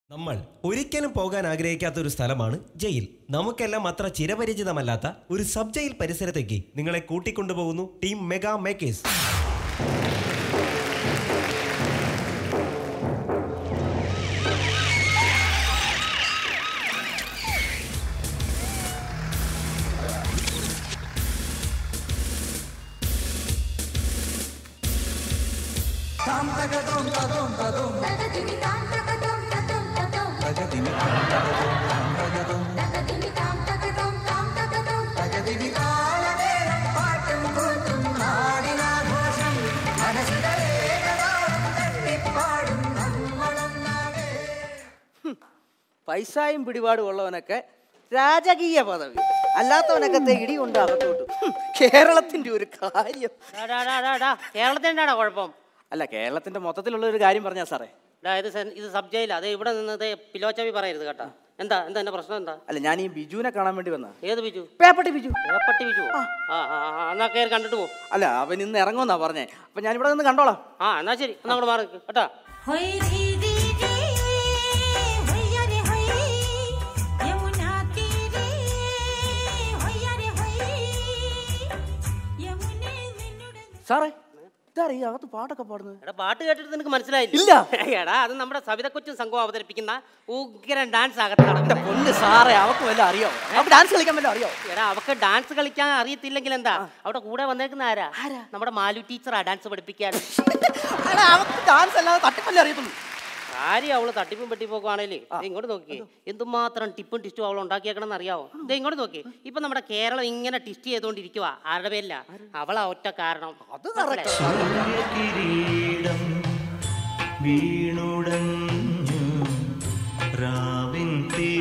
നമ്മൾ ഒരിക്കലും പോകാൻ ആഗ്രഹിക്കാത്ത ഒരു സ്ഥലമാണ് ജയിൽ നമുക്കെല്ലാം അത്ര ചിരപരിചിതമല്ലാത്ത ഒരു സബ് ജയിൽ പരിസരത്തേക്ക് നിങ്ങളെ കൂട്ടിക്കൊണ്ടുപോകുന്നു ടീം മെഗാ മേക്കേഴ്സ് తగదిమి తాం తగదం తగం తగం తగదిమి తాం తగదం తాం తగదం പൈസായും പിടിപാടും ഉള്ളവനൊക്കെ രാജകീയ പദവി അല്ലാത്തവനൊക്കെ ദേ ഇടി കൊണ്ട് അകത്തോട്ടു ഹും, കേരളത്തിന്റെ ഒരു കാര്യം ഡാ, ഡാ, ഡാ, ഡാ, ഡാ. കേരളത്തിൻ്റെയാണോ കുഴപ്പം അല്ല കേരളത്തിന്റെ മൊത്തത്തിലുള്ള ഒരു കാര്യം പറഞ്ഞാ സാറേ ഡാ ഇത് സെൻ- ഇത് സബ് ജയിലാ അതെ ഇവിടെ നിന്നത് പിലോച്ചവി പറയരുത് കേട്ടാ എന്താ എന്താ എന്റെ പ്രശ്നം എന്താ അല്ല ഞാൻ ഈ ബിജുവിനെ കാണാൻ വേണ്ടി വന്ന ഏത് ബിജു പേപ്പട്ടി ബിജു ഏപ്പട്ടി ബിജു ആ ആ ആ, എന്നാ കയറി കണ്ടിട്ട് പോ അല്ല അവൻ ഇന്ന് ഇറങ്ങുമെന്നാ പറഞ്ഞേ അപ്പൊ ഞാൻ ഇവിടെ നിന്ന് കണ്ടോളാം ആ എന്നാ ശരി എന്നാ അങ്ങോട്ട് മാറി നിക്ക്, കേട്ടാ హై రీ రీ రీ హయ్య రే హై యమునా తీరే హయ్య రే హై యమునే నిన్నుడ സാറേ ഇതാരാ ഈ അകത്ത് പാട്ടൊക്കെ പാടുന്നത് എടാ പാട്ട് കേട്ടിട്ട് നിനക്ക് മനസ്സിലായില്ല ഇല്ല. എടാ അത് നമ്മുടെ സവിതക്കൊച്ചും സംഘം അവതരിപ്പിക്കുന്ന ഉഗ്രൻ ഡാൻസ് അകത്ത് എന്റെ നടക്കുന്നത് പൊന്ന് സാറേ അവക്ക് വല്ല അറിയോ അവക്ക് ഡാൻസ് കളിക്കാൻ വല്ല അറിയോ എടാ അവക്ക് ഡാൻസ് കളിക്കാൻ അറിയത്തില്ലെങ്കിൽ എന്താ അവിടെ കൂടെ വന്നേക്കുന്ന ആരാ നമ്മുടെ മാലു ടീച്ചറാ ഡാൻസ് പഠിപ്പിക്കാൻ എടാ, അവക്ക് ഡാൻസ് അല്ലാതെ തട്ടിപ്പല്ലേ അറിയത്തുള്ളൂ കാര്യം അവള് തട്ടിപ്പും പെട്ടിപ്പോക്കുവാണേലേ ദേ ഇങ്ങോട്ട് നോക്കി എന്തുമാത്രം ടിപ്പും ടിസ്റ്റും അവൾ ഉണ്ടാക്കിയേക്കണമെന്ന് അറിയാവോ ദേ ഇങ്ങോട്ട് നോക്കി ഇപ്പൊ നമ്മുടെ കേരളം ഇങ്ങനെ ടിസ്റ്റ് ചെയ്തോണ്ടിരിക്കുക ആരുടെ പേരില്ല അവളാ ഒറ്റ കാരണം അത് correct. കിരീടം വീണുടഞ്ഞു രാവിൻ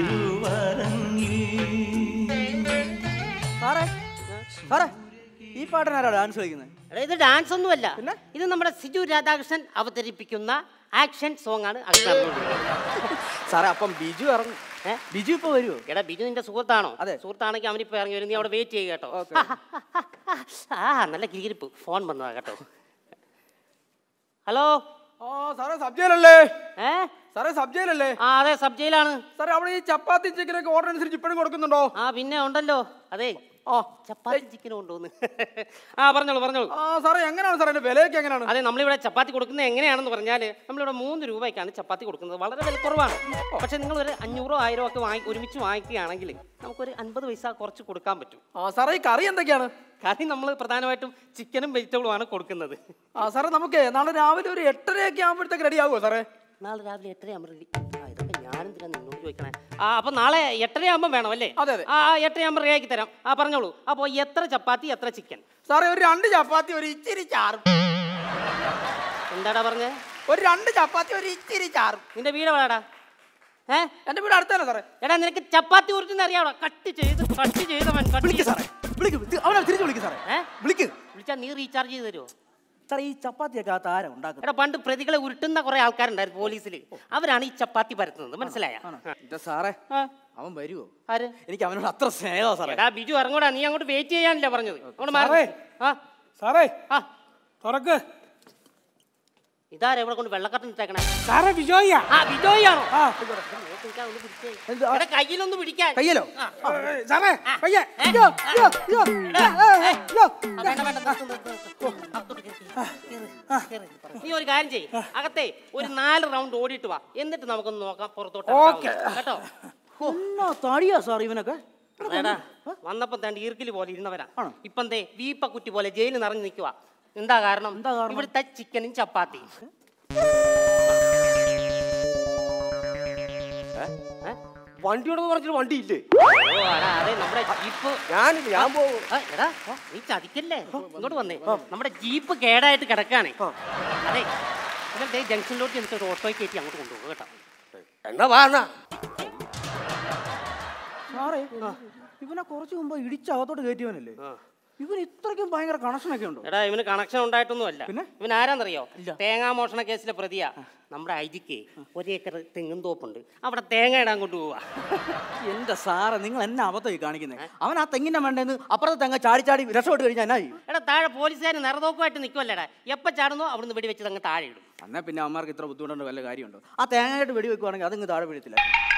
തിരുവരങ്ങിൽ സാറേ സാറേ ഈ പാട്ടിനാരാ ഡാൻസ് കളിക്കുന്നത് എടാ, ഇത് ഡാൻസ് ഒന്നുമല്ല ഇത് നമ്മുടെ സിജു രാധാകൃഷ്ണൻ അവതരിപ്പിക്കുന്ന ആക്ഷൻ സോങ് ആണ് അകത്ത് നടന്നുകൊണ്ടിരിക്കുന്നത്. സാറേ അപ്പം ബിജു ഇറങ്ങും ഏ? ബിജു ഇപ്പൊ വരുമോ എടാ ബിജു നിന്റെ സുഹൃത്താണോ അതെ. സുഹൃത്താണെങ്കിൽ അവനിപ്പോ ഇറങ്ങി വരും നീ അവിടെ വെയിറ്റ് ചെയ്യുക കേട്ടോ ആ നല്ല കിരിപ്പ് ഫോൺ വന്നതാ കേട്ടോ ഹലോ ആ സാറേ സബ് ജയിലല്ലേ ഏ സാറേ സബ് ജയിലല്ലേ ആ അതെ സബ് ജയിലാണ് സാറേ അവിടെ ഈ ചപ്പാത്തി ചിക്കനൊക്കെ ഓർഡർ അനുസരിച്ച് ഇപ്പോഴും കൊടുക്കുന്നുണ്ടോ ആ പിന്നെ ഉണ്ടല്ലോ അതെ ആ ചപ്പാത്തി ചിക്കൻ കൊണ്ടുവന്ന് ആ പറഞ്ഞോളൂ പറഞ്ഞോളൂ ആ സാറേ എങ്ങനെയാണ് സാറേ എന്റെ വിലയൊക്കെ എങ്ങനെയാണ് അതെ നമ്മളിവിടെ ചപ്പാത്തി കൊടുക്കുന്നത് എങ്ങനെയാണെന്ന് പറഞ്ഞാൽ നമ്മളിവിടെ മൂന്ന് രൂപയ്ക്കാണ് ചപ്പാത്തി കൊടുക്കുന്നത് വളരെ വിലക്കുറവാണ് പക്ഷെ നിങ്ങൾ ഒരു അഞ്ഞൂറോ ആയിരോ ഒക്കെ വാങ്ങി ഒരുമിച്ച് വാങ്ങിക്കുകയാണെങ്കിൽ നമുക്കൊരു അൻപത് പൈസ കുറച്ച് കൊടുക്കാൻ പറ്റും ആ സാറേ ഈ കറി എന്തൊക്കെയാണ് കറി നമ്മൾ പ്രധാനമായിട്ടും ചിക്കനും വെജിറ്റബിളും ആണ് കൊടുക്കുന്നത് ആ സാറേ നമുക്ക് നാളെ രാവിലെ ഒരു എട്ടരയൊക്കെ ആകുമ്പോഴത്തേക്ക് റെഡി ആകുമോ സാറേ നാളെ രാവിലെ എട്ടരയാകുമ്പോൾ റെഡി ആ ഇതൊക്കെ ഞാനെന്തിനാ നിന്നോട് ചോദിക്കണേ ആ അപ്പം നാളെ എട്ടരയാകുമ്പോൾ വേണം അല്ലേ അതെ, അതെ. ആ ആ, എട്ടരയാകുമ്പോൾ റെഡിയാക്കി തരാം ആ പറഞ്ഞോളൂ അപ്പോൾ എത്ര ചപ്പാത്തി എത്ര ചിക്കൻ സാറേ ഒരു രണ്ട് ചപ്പാത്തി ഒരു ഇച്ചിരി ചാറും എന്താടാ പറഞ്ഞേ ഒരു രണ്ട് ചപ്പാത്തി ഒരു ഇച്ചിരി ചാറും നിന്റെ വീട് വേടാ ഏ എന്റെ വീട് അടുത്തന്നെ സാറേ എടാ നിനക്ക് ചപ്പാത്തി ഉരുട്ടുന്ന അറിയാവോ കട്ട് ചെയ്ത് കട്ട് ചെയ്തവൻ കട്ട് വിളിക്ക് സാറേ വിളിക്ക് ഇത് അവനെ തിരിച്ചു വിളിക്ക് സാറേ ഏ വിളിക്ക് വിളിച്ചാ നീ റീചാർജ് ചെയ്ത് തരുമോ സാറേ ഈ ചപ്പാത്തിയൊക്കെ ആ താരം ഉണ്ടാക്കുന്നത് എടാ പണ്ട് പ്രതികളെ ഉരുട്ടുന്ന കുറെ ആൾക്കാരുണ്ടായിരുന്നു പോലീസിൽ അവരാണ് ഈ ചപ്പാത്തി പരത്തുന്നത് മനസ്സിലായ എന്റെ സാറേ അവൻ വരുമോ ആര് എനിക്ക് അവനോട് അത്ര സ്നേഹമാ സാറേ എടാ ബിജു ഇറങ്ങൂടാ നീ അങ്ങോട്ട് വെയിറ്റ് ചെയ്യാനില്ല പറഞ്ഞത് അങ്ങോട്ട് മാറി സാറേ. ആ സാറേ ആ തുറക്ക് ഇതാരാ ഇവിടെ കൊണ്ട് വെള്ളക്കട്ടൻ ഇട്ടേക്കണേ സാറേ ബിജോയ്യാ ആ ബിജോയാണോ ആ ഒന്ന് പിടിച്ചേ എന്ത്? ആ. എടാ കയ്യിലൊന്ന് പിടിക്കാൻ കയ്യലോ ആ. സാറേ പയ്യെ അയ്യോ, അയ്യോ, അയ്യോ, അയ്യോ, അയ്യോ. ആ, വേണ്ട, വേണ്ട, നിർത്ത്, നിർത്ത്, നിർത്ത്. അകത്തോട്ട് കേറ്, കേറ്, കേറ്. നീ ഒരു കാര്യം ചെയ്യ് അകത്തെ ഒരു നാല് റൗണ്ട് ഓടിയിട്ട് വാ എന്നിട്ട് നമുക്കൊന്ന് നോക്കാം പുറത്തോട്ട് ഓക്കേ. ഇറക്കാവോ. കേട്ടോ എന്നാ തടിയാ സാർ ഇവനൊക്കെ എടാ വന്നപ്പോ തന്റെ ഈർക്കിലി പോലെ ഇരുന്നവരാ ഇപ്പം ദേ വീപ്പ കുറ്റി പോലെ ജയിലിൽ നിറഞ്ഞു നിൽക്കുക എന്താ കാരണം എന്താ കാരണം? ഇവിടുത്തെ ചിക്കനും ചപ്പാത്തിയും വണ്ടിയോടെന്ന് പറഞ്ഞിട്ട് വണ്ടി ഇല്ലേ ഓ, എടാ, അതെ നമ്മുടെ ജീപ്പ് ഞാൻ ഞാൻ പോകും ആ, എടാ നീ ചതിക്കല്ലേ ഇങ്ങോട്ട് വന്നേ നമ്മുടെ ജീപ്പ് കേടായിട്ട് കിടക്കാണേ അതെ എന്നാൽ ദേ ജംഗ്ഷനിലോട്ട് ചെന്നിട്ട് ഒരു ഓട്ടോയ്ക്ക് കയറ്റി അങ്ങോട്ട് കൊണ്ടുപോകും കേട്ടോ എന്നാ വാ എന്നാ സാറേ ഇവനെ കുറച്ച് മുമ്പ് ഇടിച്ച് അകത്തോട്ട് കയറ്റിയവനല്ലേ ഇവൻ ഇത്രയ്ക്കും ഭയങ്കര കണക്ഷനൊക്കെ ഉണ്ടോ എടാ ഇവന് കണക്ഷൻ ഉണ്ടായിട്ടൊന്നുമല്ല പിന്നെ? ഇവൻ ആരാന്നറിയോ തേങ്ങാ മോഷണ കേസിലെ പ്രതിയാ നമ്മുടെ ഐജിക്ക് ഒരേക്കർ തെങ്ങും തോപ്പുണ്ട് അവിടെ തേങ്ങ ഇടാൻ കൊണ്ടുപോവാ എന്റെ സാറ് നിങ്ങൾ എന്നെ അബദ്ധമായി കാണിക്കുന്നത് അവൻ ആ തെങ്ങിന്റെ മണ്ടേന്ന് അപ്പുറത്തെ തെങ്ങ ചാടി ചാടി രക്ഷപ്പെട്ട് കഴിഞ്ഞാൽ എന്നാ ചെയ്യും എടാ താഴെ പോലീസുകാർ നിറതോക്കുമായിട്ട് നിൽക്കുമല്ലേടാ എപ്പോൾ ചാടുന്നോ അവിടുന്ന് വെടി വെച്ച് അങ്ങ് താഴെ ഇടും എന്നാ പിന്നെ അവന്മാർക്ക് ഇത്ര ബുദ്ധിമുട്ടുണ്ട് വല്ല കാര്യമുണ്ടോ ആ തേങ്ങയായിട്ട് വെടി വെക്കുവാണെങ്കിൽ അതിങ്ങ് താഴെ വീഴത്തില്ല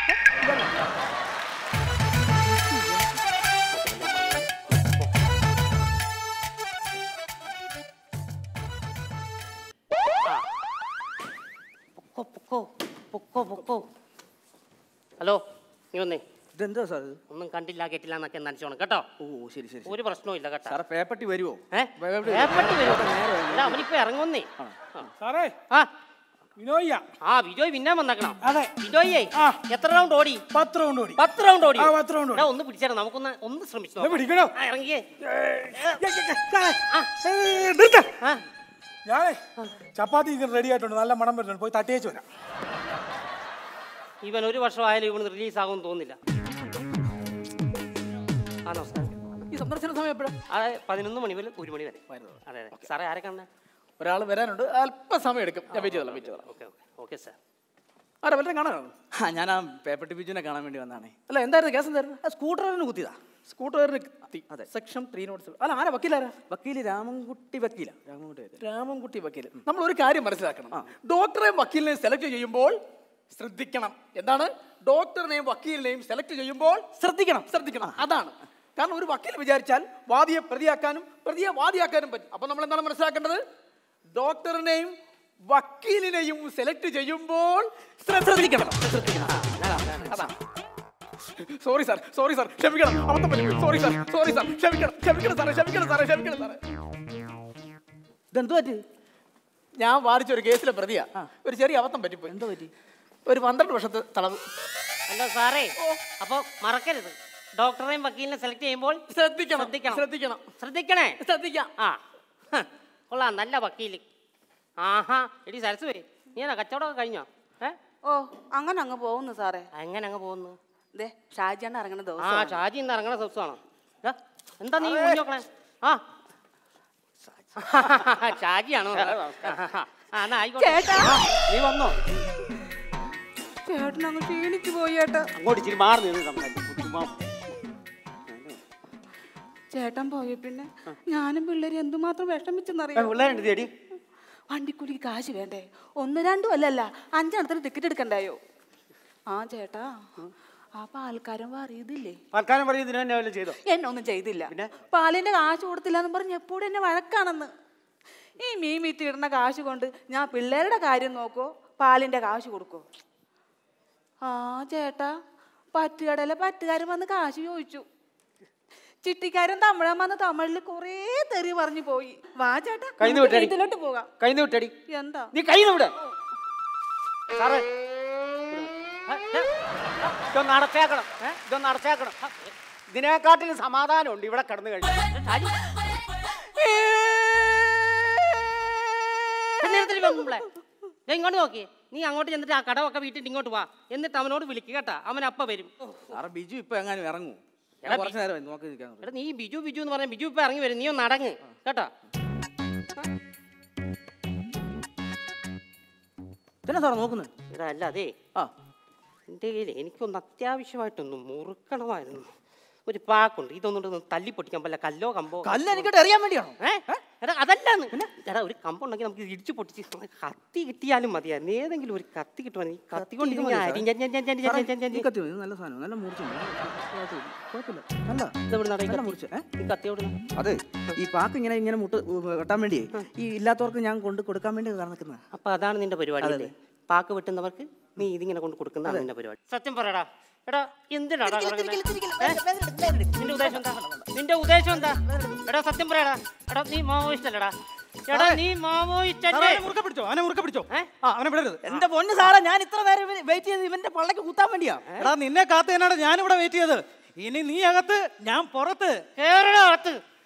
പൊക്കോ പൊക്കോ പൊക്കോ പൊക്കോ ഹലോ നീ വന്നേ ഇതെന്താ സാർ ഇത് ഒന്നും കണ്ടില്ല കേട്ടില്ല എന്നൊക്കെ നനച്ചോണം കേട്ടോ ഓ ശരി ശരി ഒരു പ്രശ്നവും ഇല്ല കേട്ടോ സാറേ പേപ്പട്ടി വരുമോ ഏ? പേപ്പട്ടി ഏപ്പട്ടി വരുമോ? എടാ, അവനിപ്പോ ഇറങ്ങുന്നേ സാറേ ആ വിനോയ്യ ആ വിജയ് പിന്നെ വന്നേക്കണം അതെ വിജോയേ ആ. എത്ര റൗണ്ട് ഓടി പത്ത് റൗണ്ട് ഓടി പത്ത് റൗണ്ട് ഓടി ആ, പത്ത് round ഓടി. എടാ, ഒന്ന് പിടിച്ചേരാ നമുക്കൊന്ന് ഒന്ന് ശ്രമിച്ചു ഇത് പിടിക്കണോ? ആ, ഇറങ്ങിയേ ആ ഞാനേ ചപ്പാത്തി റെഡി ആയിട്ടുണ്ട് നല്ല മണം വരുന്നുണ്ട് പോയി തട്ടിയേച്ച് വരാം ഇവൻ ഒരു വർഷം ആയാലും ഇവന് റിലീസ് ആകുമെന്ന് തോന്നുന്നില്ല ആ നമസ്കാരം ഈ സന്ദർശന സമയം എപ്പോഴാ അതെ പതിനൊന്ന് മണി മുതൽ ഒരു മണി വരെ അതെ അതെ സാറേ ആരെ കാണണേ ഒരാൾ വരാനുണ്ട് അല്പസമയം എടുക്കും ഞാൻ വെയിറ്റ് ചെയ്തോളാം വെയിറ്റ് ചെയ്തോളാം ഓക്കെ ഓക്കെ ഓക്കെ സാർ ആരാ വല്ലതും കാണാനോ ആ ഞാൻ ആ പേപ്പട്ടി ബിജുവിനെ കാണാൻ വേണ്ടി വന്നാണേ അല്ല എന്തായിരുന്നു കേസ് എന്തായിരുന്നു ആ സ്കൂട്ടറിന് കുത്തിയതാ സ്കൂട്ടറിന് കത്തി അതെ. സെക്ഷൻ ത്രീ നോട്ട് അല്ല ആരാ വക്കീലാരാ വക്കീല് രാമൻകുട്ടി വക്കീല രാമൻകുട്ടി വക്കീൽ രാമൻകുട്ടി വക്കീൽ നമ്മൾ ഒരു കാര്യം മനസ്സിലാക്കണം ഡോക്ടറെയും വക്കീലിനെയും സെലക്ട് ചെയ്യുമ്പോൾ ശ്രദ്ധിക്കണം എന്താണ് ഡോക്ടറിനെയും വക്കീലിനെയും സെലക്ട് ചെയ്യുമ്പോൾ ശ്രദ്ധിക്കണം ശ്രദ്ധിക്കണം അതാണ് കാരണം ഒരു വക്കീൽ വിചാരിച്ചാൽ വാദിയെ പ്രതിയാക്കാനും പ്രതിയെ വാദിയാക്കാനും പറ്റും അപ്പൊ നമ്മൾ എന്താണ് മനസ്സിലാക്കേണ്ടത് ഡോക്ടറിനെയും വക്കീലിനെയും സെലക്ട് ചെയ്യുമ്പോൾ ശ്രദ്ധിക്കണം അതാണ് സോറി സാർ സോറി സാർ ക്ഷമിക്കണം അബദ്ധം പറ്റി സോറി സാർ സോറി സാർ ക്ഷമിക്കണം ക്ഷമിക്കണം സാറേ ക്ഷമിക്കണം സാറേ ക്ഷമിക്കണം സാറേ ഇതെന്തു പറ്റി ഞാൻ വാദിച്ച ഒരു കേസിലെ പ്രതിയാ ഒരു ചെറിയ അബദ്ധം പറ്റിപ്പോയി എന്തോ പറ്റി ഒരു പന്ത്രണ്ട് വർഷത്തെ തളവ് അല്ല സാറേ അപ്പൊ മറക്കരുത് ഡോക്ടറെയും വക്കീലിനെ സെലക്ട് ചെയ്യുമ്പോൾ ശ്രദ്ധിക്കണം ശ്രദ്ധിക്കണം. ശ്രദ്ധിക്കണം ശ്രദ്ധിക്കണേ ശ്രദ്ധിക്കാം ആ ഹ്, കൊള്ളാം നല്ല വക്കീല് ആഹാ എടി സരസ്വതി നീ എന്നാ കച്ചവടമൊക്കെ കഴിഞ്ഞോ ഏ ഓ അങ്ങനെ അങ്ങ് പോകുന്നു സാറേ അങ്ങനെ അങ്ങ് പോകുന്നു ദേ ഷാജിയാണ് ഇറങ്ങുന്ന ആ ദിവസം ഷാജി ഇന്ന് ഇറങ്ങണ ദിവസമാണോ ദാ, എന്താ നീ മുങ്ങി നോക്കണേ ആ ഷാജിയാണോ ആ എന്നാ ആയിക്കോട്ടെ ചേട്ടാ നീ വന്നോ ചേട്ടൻ അങ്ങ് ക്ഷീണിച്ചു പോയി ചേട്ടാ അങ്ങോട്ട് ഇച്ചിരി മാറി നിന്ന് സംസാരിക്കും ചുമ്മാ. ചേട്ടൻ പോയ പിന്നെ ഞാനും പിള്ളേര് എന്തുമാത്രം വിഷമിച്ചെന്നറിയാം പിള്ളേരുണ്ട് ചേടി വണ്ടിക്കൂലിക്ക് കാശ് വേണ്ടേ ഒന്ന് രണ്ടും അല്ലല്ല അഞ്ചെണ്ണത്തിന് ടിക്കറ്റ് എടുക്കണ്ടായോ ആ ചേട്ടാ ആ പാൽക്കാരൻ പറയതില്ലേ തൽക്കാലം പറയുന്നതിന് തന്നെ വല്ലതും ചെയ്തോ എന്നെ ഒന്നും ചെയ്തില്ല പാലിന്റെ കാശ് കൊടുത്തില്ല എന്ന് പറഞ്ഞ് എപ്പോഴും എന്നെ വഴക്കാണെന്ന് ഈ മീൻ വിറ്റ് ഇടുന്ന കാശ് കൊണ്ട് ഞാൻ പിള്ളേരുടെ കാര്യം നോക്കോ പാലിന്റെ കാശ് കൊടുക്കോ ആ ചേട്ടാ പറ്റുകടയിലെ പറ്റുകാരൻ വന്ന് കാശ് ചോദിച്ചു ചിട്ടിക്കാരൻ തമിഴൻ വന്ന് തമിഴിൽ കുറേ തെറി പറഞ്ഞു പോയി വാ ചേട്ടാ കൈന്ന് നമുക്ക് വിട്ടടി. ഇതിലോട്ട് പോകാം കൈന്ന് വിട്ടടി എന്താ നീ കൈന്ന് വിട സാറേ ഇതൊന്ന് അടച്ചേക്കണം ഏ? ഇതൊന്ന് അടച്ചേക്കണം ആ, ഇതിനെക്കാട്ടിലും സമാധാനമുണ്ട് ഇവിടെ കിടന്നു കഴിഞ്ഞു ഇങ്ങോട്ട് നോക്കി നീ അങ്ങോട്ട് ചെന്നിട്ട് ആ കടമൊക്കെ വീട്ടിൽ ഇങ്ങോട്ട് വാ എന്നിട്ട് അവനോട് വിളിക്കുക കേട്ടാ അവൻ അപ്പ വരും സാറേ ബിജു ഇപ്പൊ എങ്ങാനും ഇറങ്ങൂ എടാ, കുറച്ച് നേരം നോക്കി നിൽക്കാൻ എടാ നീ ബിജു ബിജു എന്ന് പറഞ്ഞ ബിജു ഇപ്പൊ ഇറങ്ങി വരും നീ ഒന്ന് അടങ്ങ് കേട്ടാ തന്നെ സാറേ നോക്കുന്നത് എടാ അല്ല അതെ ആ എൻ്റെ കയ്യിൽ എനിക്കൊന്ന് അത്യാവശ്യമായിട്ടൊന്ന് മുറുക്കണമായിരുന്നു ഒരു പാക്കുണ്ട് ഇതൊന്നും തല്ലി പൊട്ടിക്കാൻ പറ്റില്ല കല്ലോ കമ്പോ കല്ല് എനിക്കിട്ട് എറിയാൻ വേണ്ടിയാണോ ഏ? എടാ അതല്ലാന്ന് എടാ ഒരു കമ്പുണ്ടെങ്കിൽ നമുക്ക് ഇടിച്ചു പൊട്ടിച്ച് കത്തി കിട്ടിയാലും മതിയായിരുന്നു ഏതെങ്കിലും ഒരു കത്തി കിട്ടുവാണെങ്കിൽ ഈ കത്തി കൊണ്ട് ഇത് ഇതിങ്ങനെ മതി അരിഞ്ഞ് അരിഞ്ഞ് അരിഞ്ഞ് അരിഞ്ഞ് അരിഞ്ഞ് അരിഞ്ഞ് ഈ അരിഞ്ഞ് കത്തി മതി, ഇത് നല്ല സാധനം നല്ല മൂർച്ചയുണ്ട് കുഴപ്പമില്ല നല്ല ഇതെവിടുന്നാടാ ഈ നല്ല കത്തി? മുറിച്ച്, ഏ? ഈ കത്തി എവിടുന്നാ? അത് ഈ പാക്ക് ഇങ്ങനെ ഇങ്ങനെ മുട്ട് വെട്ടാൻ വേണ്ടി ഈ ഇല്ലാത്തവർക്ക് ഞാൻ കൊണ്ട് കൊടുക്കാൻ വേണ്ടി നിൽക്കുന്നത് അപ്പൊ അതാണ് നിന്റെ പരിപാടി അല്ലേ പാക്ക് വെട്ടുന്നവർക്ക് നീ ഇതിങ്ങനെ കൊണ്ട് കൊടുക്കുന്നതാണ് നിന്റെ പരിപാടി സത്യം പറയടാ എടാ എന്തിനാടാ കറങ്ങുന്നെ? ഏ? നിന്റെ ഉദ്ദേശം എന്താ നിന്റെ ഉദ്ദേശം എന്താ എടാ സത്യം പറയടാ എടാ നീ മാവോയിസ്റ്റ് അല്ലടാ എടാ നീ മാവോയിസ്റ്റ് അല്ലേ മുറുക്കെ പിടിച്ചോ അവനെ മുറുക്കെ പിടിച്ചോ ഏ? ആ അവനെ വിടരുത് എന്റെ പൊന്ന് സാറേ ഞാൻ ഇത്ര നേരം വെയിറ്റ് ചെയ്ത് ഇവന്റെ പള്ളക്ക് കുത്താൻ വേണ്ടിയാ എടാ നിന്നെ കാത്ത് തന്നെയാണ് ഞാനിവിടെ വെയിറ്റ് ചെയ്തത് ഇനി നീ അകത്ത് ഞാൻ പുറത്ത് കേറടാ അകത്ത്